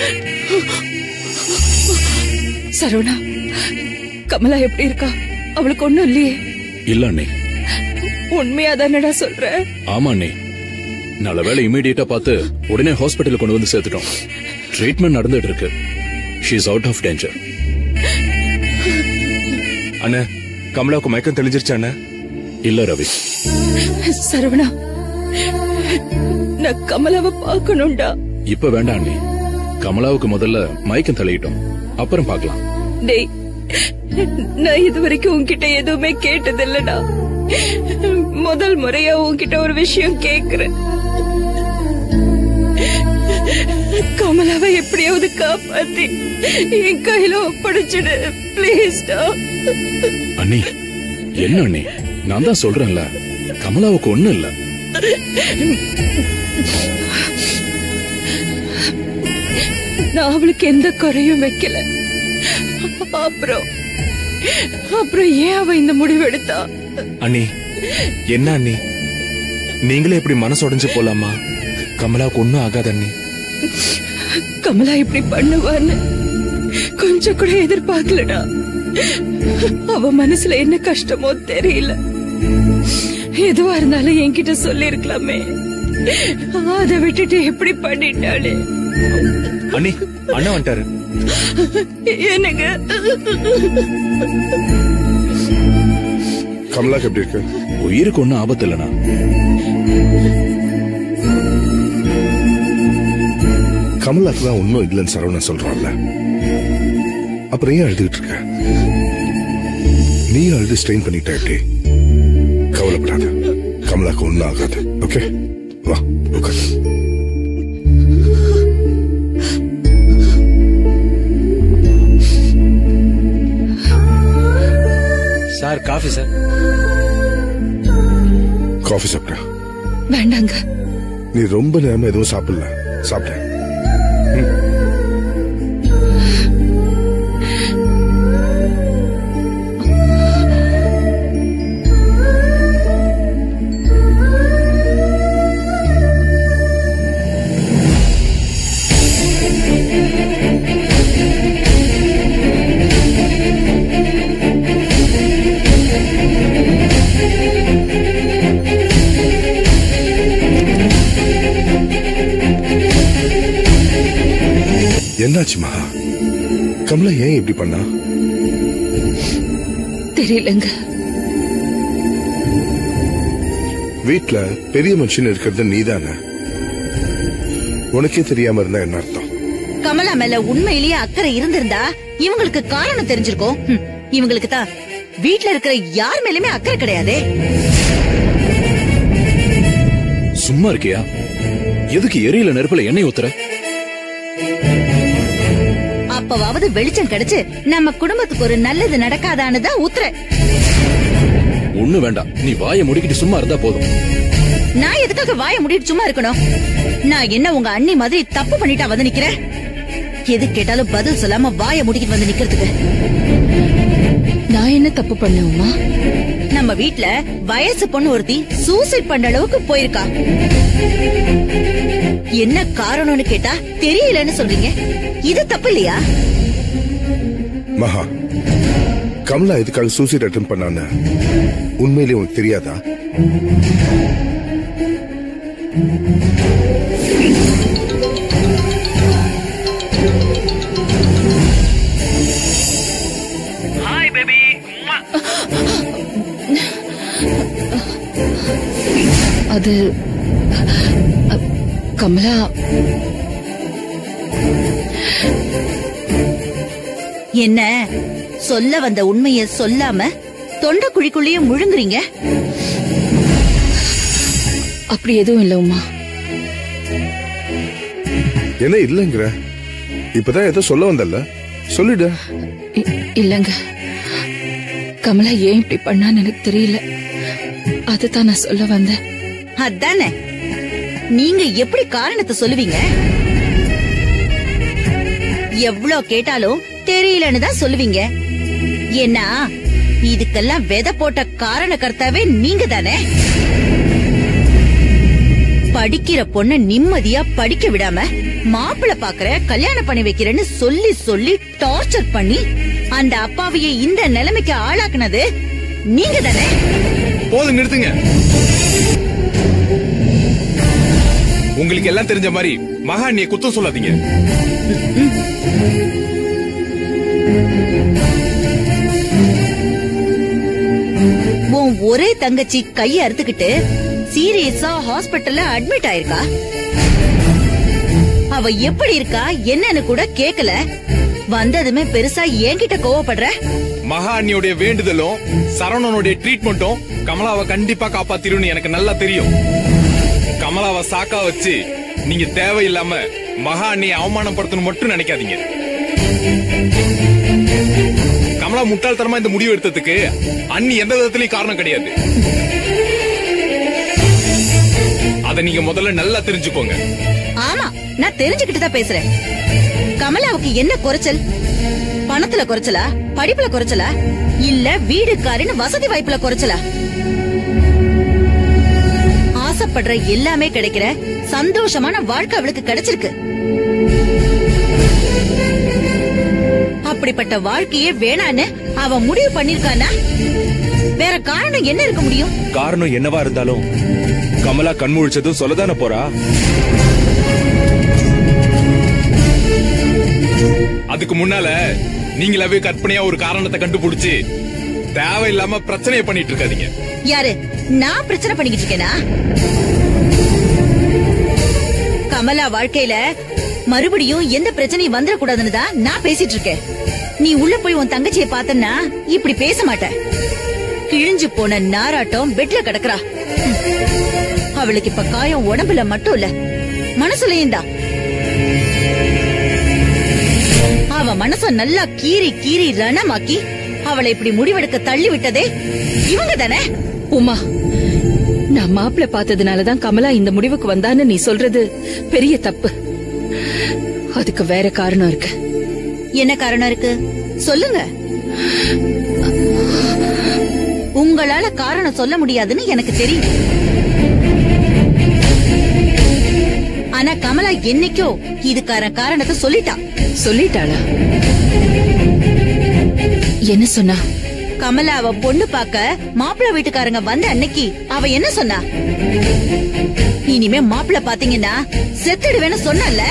சரவணா கமலா எப்படி இருக்கா அவளுக்கு ஒண்ணும் இல்லையே இல்ல அண்ணே உண்மையா தானடா சொல்ற ஆமா அண்ணே நல்ல வேலை இமீடியட்டா பார்த்து உடனே ஹாஸ்பிட்டலுக்கு கொண்டு வந்து சேர்த்துட்டோம் ட்ரீட்மெண்ட் நடந்துட்டு இருக்கு she is out of danger அண்ணா கமலாவுக்கு மயக்கம் தெளிஞ்சிருச்சு அண்ணா இல்ல ரவி சரவணா நான் கமலாவை பார்க்கணும்டா இப்ப வேண்டாம் அண்ணே கமலாவுக்கு முதல்ல மயக்கம் தலையிட்டோம் அப்புறம் பார்க்கலாம் டேய் நான் இது வரைக்கும் உன்கிட்ட எதுவுமே கேட்டதில்லடா முதல் முறையா உன்கிட்ட ஒரு விஷயம் கேக்குறேன் கமலாவை எப்படியாவது காப்பாத்தி என் கையில ஒப்படைச்சிடு பிளீஸ்டா அண்ணி என்ன அண்ணி நான் தான் சொல்றேன்ல கமலாவுக்கு ஒண்ணும் இல்ல நான் அவளுக்கு எந்த குறையும் வைக்கல அப்புறம் அப்புறம் ஏன் அவ இந்த முடிவு எடுத்தா அண்ணி என்ன அண்ணி நீங்களே இப்படி மனசு உடைஞ்சு போலாமா கமலாவுக்கு ஒண்ணும் ஆகாது அண்ணி கமலா இப்படி பண்ணுவான்னு கொஞ்சம் கூட எதிர்பார்க்கலடா அவ மனசுல என்ன கஷ்டமோ தெரியல எதுவா இருந்தாலும் என்கிட்ட சொல்லி இருக்கலாமே அதை விட்டுட்டு எப்படி பண்ணிட்டாளே அண்ணி அண்ணா வந்துட்டாரு எனக்கு கமலாக்கு எப்படி இருக்கு உயிருக்கு ஒண்ணும் ஆபத்து இல்லனா கமலாக்கு தான் ஒன்னும் இல்லைன்னு சரவணன் சொல்றான்ல அப்புறம் ஏன் அழுதுகிட்டு இருக்க நீ அழுது ஸ்ட்ரெயின் பண்ணிட்ட எப்படி கவலைப்படாத கமலாக்கு ஒன்னும் ஆகாது ஓகே வா உட்காரு சார் காஃபி சார் காஃபி சாப்பிட வேண்டாங்க நீ ரொம்ப நேரமா எதுவும் சாப்பிடல சாப்பிட என்னாச்சு மகா கமலா ஏன் இப்படி பண்ணா தெரியலங்க வீட்ல பெரிய மனுஷன் இருக்கிறது நீதானே உனக்கே தெரியாம இருந்தா என்ன அர்த்தம் கமலா மேல உண்மையிலேயே அக்கறை இருந்திருந்தா இவங்களுக்கு காரணம் தெரிஞ்சிருக்கும் ஹம், இவங்களுக்கு தான் வீட்ல இருக்கிற யார் மேலயுமே அக்கறை கிடையாதே சும்மா இருக்கியா எதுக்கு எரியில நெருப்புல எண்ணெய் ஊத்துற அப்பவாவது வெளிச்சம் கிடைச்சு நம்ம குடும்பத்துக்கு ஒரு நல்லது நடக்காதான்னு தான் உத்தர ஒண்ணு வேண்டாம் நீ வாயை முடிக்கிட்டு சும்மா இருந்தா போதும் நான் எதுக்காக வாய முடிட்டு சும்மா இருக்கணும் நான் என்ன உங்க அண்ணி மாதிரி தப்பு பண்ணிட்டா வந்து நிக்கிறேன் எது கேட்டாலும் பதில் சொல்லாம வாய முடிக்கிட்டு வந்து நிக்கிறதுக்கு நான் என்ன தப்பு பண்ணுவோமா நம்ம வீட்ல வயசு பொண்ணு ஒருத்தி சூசைட் பண்ண அளவுக்கு போயிருக்கா என்ன காரணம்னு கேட்டா தெரியலன்னு சொல்றீங்க இது தப்பு இல்லையா மகா கமலா எதுக்காக சூசைட் அட்டன் பண்ணான்னு உண்மையிலேயே உனக்கு தெரியாதா அது அ- கமலா என்ன சொல்ல வந்த உண்மைய சொல்லாம தொண்டை குழிக்குள்ளேயே முழுங்குறீங்க அப்படி எதுவும் இல்ல உமா என்ன இல்லைங்கிற இப்பதான் ஏதோ சொல்ல வந்தல்ல சொல்லிடு இ- இல்லங்க கமலா ஏன் இப்படி பண்ணான்னு எனக்கு தெரியல அதுதான் நான் சொல்ல வந்தேன் அதானே நீங்க எப்படி காரணத்தை சொல்லுவீங்க எவ்ளோ கேட்டாலும் தெரியலன்னு தான் சொல்லுவீங்க ஏன்னா இதுக்கெல்லாம் விதை போட்ட காரண கர்த்தாவே நீங்க தானே படிக்கிற பொண்ண நிம்மதியா படிக்க விடாம மாப்பிள பாக்குற கல்யாணம் பண்ணி வைக்கிறேன்னு சொல்லி சொல்லி டார்ச்சர் பண்ணி அந்த அப்பாவையே இந்த நிலைமைக்கு ஆளாக்குனது நீங்க தானே போதும் நிறுத்துங்க உங்களுக்கு எல்லாம் தெரிஞ்ச மாதிரி மகாண்ணிய குத்தம் சொல்லாதீங்க உன் ஒரே தங்கச்சி கைய அறுத்துக்கிட்டு சீரியஸா ஹாஸ்பிட்டல்ல அட்மிட் ஆயிருக்கா அவ எப்படி இருக்கா என்னன்னு கூட கேக்கல வந்ததுமே பெருசா என்கிட்ட கோவப்படுற மகாண்ணியோடைய வேண்டுதலும் சரவணனுடைய ட்ரீட்மெண்ட்டும் கமலாவை கண்டிப்பா காப்பாத்திரும்னு எனக்கு நல்லா தெரியும் கமலாவை சாக்கா வச்சு நீங்க தேவையில்லாம மகாண்ணியை அவமானப்படுத்தணும் மட்டும் நினைக்காதீங்க கமலா முட்டாள்தனமா இந்த முடிவு எடுத்ததுக்கு அண்ணி எந்த விதத்திலயும் காரணம் கிடையாது அத நீங்க முதல்ல நல்லா தெரிஞ்சுக்கோங்க ஆமா நான் தெரிஞ்சுக்கிட்டு தான் பேசுறேன் கமலாவுக்கு என்ன குறைச்சல் பணத்துல குறைச்சலா படிப்புல குறைச்சலா இல்ல வீடு காரின்னு வசதி வாய்ப்புல குறைச்சலா ஆசைப்படுற எல்லாமே கிடைக்கிற சந்தோஷமான வாழ்க்கை அவளுக்கு கிடைச்சிருக்கு அப்படிப்பட்ட வாழ்க்கையே வேணான்னு அவ முடிவு பண்ணிருக்கானா வேற காரணம் என்ன இருக்க முடியும் காரணம் என்னவா இருந்தாலும் கமலா கண்முழிச்சதும் சொல்லதானே போறா அதுக்கு முன்னால நீங்களாவே கற்பனையா ஒரு காரணத்தை கண்டுபிடிச்சு தேவையில்லாம பிரச்சனையை பண்ணிட்டு இருக்காதீங்க யாரு நான் பிரச்சனை பண்ணிக்கிட்டு இருக்கேனா கமலா வாழ்க்கையில மறுபடியும் எந்த பிரச்சனையும் வந்துடக்கூடாதுன்னு தான் நான் பேசிட்டு இருக்கேன் நீ உள்ள போய் உன் தங்கச்சிய பார்த்தன்னா இப்படி பேச மாட்ட கிழிஞ்சு போன நாராட்டம் பெட்ல கிடக்குறா ஹம். அவளுக்கு இப்ப காயம் உடம்புல மட்டும் இல்ல மனசுலயும் தான் அவ மனச நல்லா கீறி கீறி ரணமாக்கி அவளை இப்படி முடிவெடுக்க தள்ளி விட்டதே இவங்க தானே உமா நான் மாப்பிள்ள பார்த்ததுனாலதான் கமலா இந்த முடிவுக்கு வந்தான்னு நீ சொல்றது பெரிய தப்பு அதுக்கு வேற காரணம் இருக்கு என்ன காரணம் இருக்கு சொல்லுங்க உங்களால காரணம் சொல்ல முடியாதுன்னு எனக்கு தெரியும் ஆனா கமலா என்னைக்கோ இதுக்கான காரணத்தை சொல்லிட்டா சொல்லிட்டாளா என்ன சொன்னா கமலா அவ பொண்ணு பார்க்க மாப்பிள்ளை வீட்டுக்காரங்க வந்த அன்னைக்கு அவ என்ன சொன்னா இனிமே மாப்பிள்ளை பாத்தீங்கன்னா செத்துடுவேன்னு சொன்னல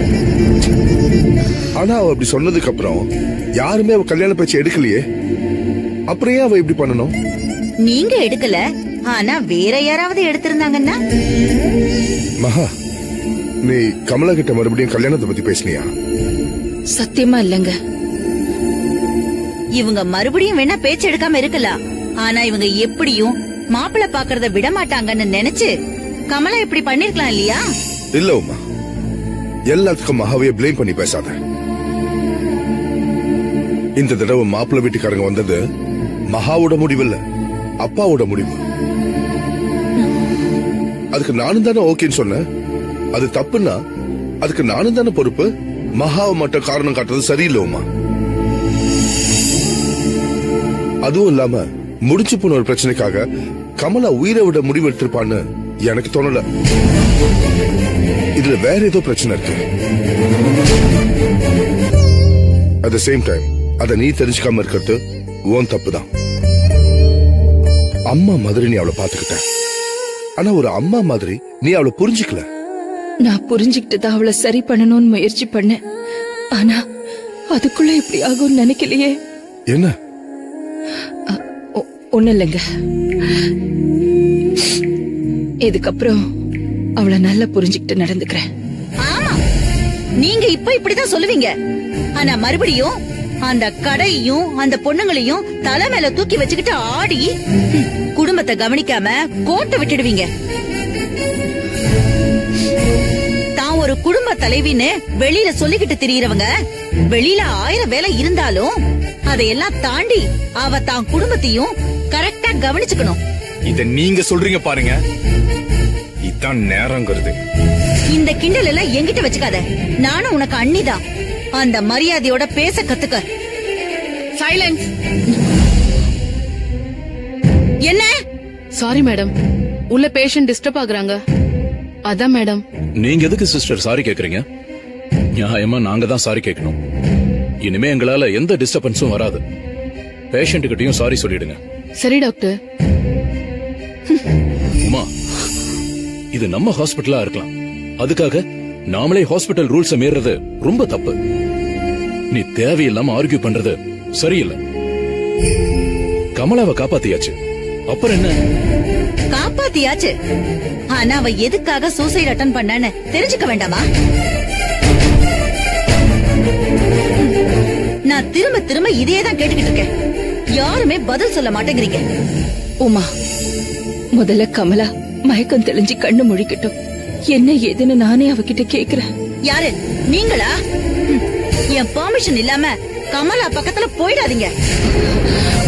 ஆனா அவ அப்படி சொன்னதுக்கு அப்புறம் யாருமே அவ கல்யாண பேச்சு எடுக்கலையே அப்புறம் ஏன் அவ இப்படி பண்ணணும் நீங்க எடுக்கல ஆனா வேற யாராவது எடுத்திருந்தாங்கன்னா மகா நீ கமலா கிட்ட மறுபடியும் கல்யாணத்தை பத்தி பேசுனியா சத்தியமா இல்லங்க இவங்க மறுபடியும் வேணா பேச்சு எடுக்காம இருக்கலாம் ஆனா இவங்க எப்படியும் மாப்பிள்ளை பாக்குறத விட மாட்டாங்கன்னு நினைச்சு கமலா இப்படி பண்ணிருக்கலாம் இல்லையா இல்ல உமா எல்லாத்துக்கும் மகாவைய ப்ளேம் பண்ணி பேசாத இந்த தடவை மாப்பிள்ளை வீட்டுக்காரங்க வந்தது மகாவோட முடிவு இல்ல அப்பாவோட முடிவு அதுக்கு நானும் தானே ஓகேன்னு சொன்னேன் அது தப்புன்னா அதுக்கு நானும் தானே பொறுப்பு மகாவை மட்டும் காரணம் காட்டுறது சரியில்லை உமா அதுவும் இல்லாம முடிச்சு போன ஒரு பிரச்சனைக்காக கமலா உயிரை விட முடிவு எடுத்திருப்பான்னு எனக்கு தோணல இதுல வேற ஏதோ பிரச்சனை இருக்கு அட் த சேம் டைம் அத நீ தெரிஞ்சுக்காம இருக்கிறது உன் தப்பு தான் அம்மா மாதிரி நீ அவளை பாத்துக்கிட்ட ஆனா ஒரு அம்மா மாதிரி நீ அவளை புரிஞ்சுக்கல நான் புரிஞ்சுக்கிட்டு தான் அவளை சரி பண்ணணும்னு முயற்சி பண்ணேன் ஆனா அதுக்குள்ள இப்படி ஆகும்னு நினைக்கலையே என்ன ஒ- ஒண்ணும் இல்லைங்க இதுக்கப்புறம் அவளை நல்லா புரிஞ்சுக்கிட்டு நடந்துக்கிறேன் ஆமா நீங்க இப்ப இப்படிதான் சொல்லுவீங்க ஆனா மறுபடியும் அந்த கடையையும் அந்த பொண்ணுங்களையும் தலை மேல தூக்கி வச்சுக்கிட்டு ஆடி ஹம், குடும்பத்தை கவனிக்காம கோட்டை விட்டுடுவீங்க தான் ஒரு குடும்ப தலைவின்னு வெளியில சொல்லிக்கிட்டு திரியறவங்க வெளியில ஆயிரம் வேலை இருந்தாலும் அதையெல்லாம் தாண்டி அவ தான் குடும்பத்தையும் கரெக்டா கவனிச்சுக்கணும் இத நீங்க சொல்றீங்க பாருங்க இதான் நேரங்கிறது இந்த கிண்டல் எல்லாம் என்கிட்ட வச்சுக்காத நானும் உனக்கு அண்ணிதான் அந்த மரியாதையோட பேச கத்துக்க சைலன்ஸ் என்ன சாரி மேடம் உள்ள பேஷண்ட் டிஸ்டர்ப் ஆகுறாங்க அதான் மேடம் நீங்க எதுக்கு சிஸ்டர் சாரி கேக்குறீங்க நியாயமா நாங்க தான் சாரி கேட்கணும் இனிமே எங்களால எந்த டிஸ்டர்பன்ஸும் வராது பேஷண்ட் கிட்டயும் சாரி சொல்லிடுங்க சரி டாக்டர் உமா இது நம்ம ஹாஸ்பிட்டலா இருக்கலாம் அதுக்காக நாமளே ஹாஸ்பிட்டல் ரூல்ஸ மீறது ரொம்ப தப்பு நீ தேவையில்லாம ஆர்கியூ பண்றது சரியில்லை கமலாவை காப்பாத்தியாச்சு அப்புறம் என்ன காப்பாத்தியாச்சு ஆனா அவ எதுக்காக சூசைட் அட்டன் பண்ணான்னு தெரிஞ்சுக்க வேண்டாமா நான் திரும்ப திரும்ப இதே தான் கேட்டுக்கிட்டு இருக்கேன் யாருமே பதில் சொல்ல மாட்டேங்கிறீங்க உமா முதல்ல கமலா மயக்கம் தெளிஞ்சு கண்ணு முழிக்கட்டும் என்ன ஏதுன்னு நானே அவகிட்ட கேக்குறேன் யாரு நீங்களா ம், என் பெர்மிஷன் இல்லாம கமலா பக்கத்துல போயிடாதீங்க